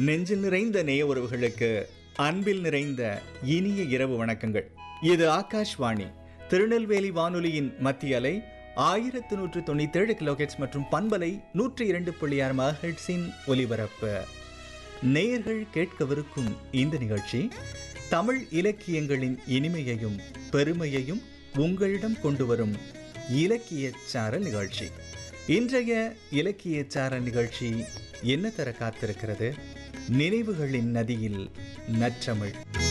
நெஞ்சில் நிறைந்த நேய உறவுகளுக்கு அன்பில் நிறைந்த இனிய இரவு வணக்கங்கள் இது ஆகாஷ்வாணி திருநெல்வேலி வானொலியின் மத்திய அலை ஆயிரத்து நூற்று தொண்ணூத்தி ஏழு கிலோஹெட்ஸ் மற்றும் பண்பலை நூற்றி இரண்டு புள்ளி ஆறு மகட்ஸின் ஒலிபரப்பு நேயர்கள் கேட்கவிருக்கும் இந்த நிகழ்ச்சி தமிழ் இலக்கியங்களின் இனிமையையும் பெருமையையும் உங்களிடம் கொண்டு வரும் இலக்கிய சார நிகழ்ச்சி இன்றைய இலக்கிய சார நிகழ்ச்சி என்ன தர காத்திருக்கிறது நினைவுகளின் நதியில் நற்றமிழ்